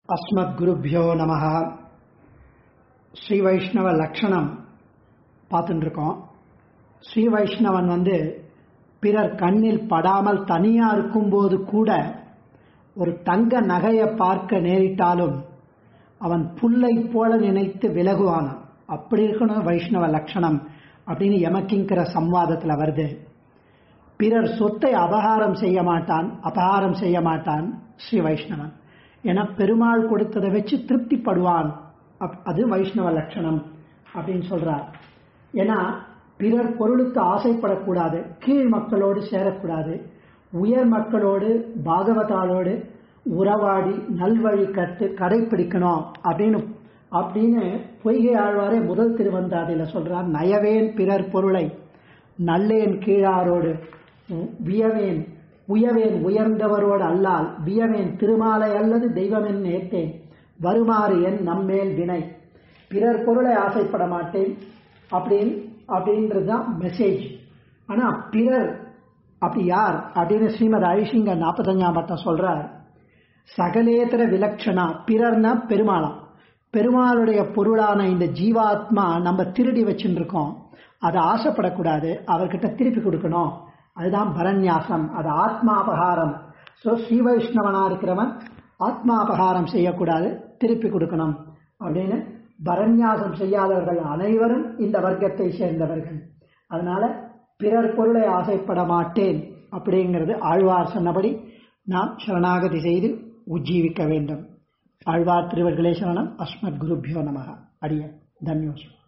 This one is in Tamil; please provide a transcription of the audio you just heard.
அஸ்மத்குருப்பியோ நம ஸ்ரீ வைஷ்ணவ லக்ஷணம் பார்த்துட்டு இருக்கோம் ஸ்ரீ வைஷ்ணவன் வந்து பிறர் கண்ணில் படாமல் தனியா இருக்கும்போது கூட ஒரு தங்க நகையை பார்க்க நேரிட்டாலும் அவன் புல்லை போல நினைத்து விலகுவானான் அப்படி இருக்கணும் வைஷ்ணவ லட்சணம் அப்படின்னு எமக்கிங்கிற சம்வாதத்தில் வருது பிறர் சொத்தை அபகாரம் செய்ய மாட்டான் அபகாரம் செய்ய மாட்டான் ஸ்ரீ வைஷ்ணவன் ஏன்னா பெருமாள் கொடுத்ததை வச்சு திருப்திப்படுவான் அது வைஷ்ணவ லட்சணம் அப்படின்னு சொல்றார் ஏன்னா பிறர் பொருளுக்கு ஆசைப்படக்கூடாது கீழ் மக்களோடு சேரக்கூடாது உயர் மக்களோடு பாகவதாலோடு உறவாடி நல்வழி கட்டு கடைபிடிக்கணும் அப்படின்னு அப்படின்னு பொய்கை ஆழ்வாரே முதல் திருவந்தாதியில் சொல்றார் நயவேன் பிறர் பொருளை நல்லேன் கீழாரோடு வியவேன் உயவேன் உயர்ந்தவரோடு அல்லால் வியவேன் திருமாலை அல்லது தெய்வமென் நேர்த்தேன் வருமாறு என் நம்மேல் வினை பிறர் பொருளை ஆசைப்பட மாட்டேன் அப்படின்னு அப்படின்றது தான் மெசேஜ் ஆனா பிறர் அப்படி யார் அப்படின்னு ஸ்ரீமத் ஐஷிங்க நாற்பத்தஞ்சாம் பட்டம் சொல்றார் சகலேதர விலட்சணா பிறர்னா பெருமாளாம் பெருமாளுடைய பொருளான இந்த ஜீவாத்மா நம்ம திருடி வச்சுட்டு இருக்கோம் அதை ஆசைப்படக்கூடாது அவர்கிட்ட திருப்பி கொடுக்கணும் அதுதான் பரநியாசம் அது ஆத்மாபகாரம் ஸோ ஸ்ரீ வைஷ்ணவனா இருக்கிறவன் ஆத்மாபகாரம் செய்யக்கூடாது திருப்பி கொடுக்கணும் அப்படின்னு பரநியாசம் செய்யாதவர்கள் அனைவரும் இந்த வர்க்கத்தை சேர்ந்தவர்கள் அதனால பிறர் பொருளை ஆசைப்பட மாட்டேன் அப்படிங்கிறது ஆழ்வார் சொன்னபடி நாம் சரணாகதி செய்து உஜ்ஜீவிக்க வேண்டும் ஆழ்வார் திருவர்களே சரணம் அஸ்மத் குருபியோ நமக அடிய தன்யோஸ்மி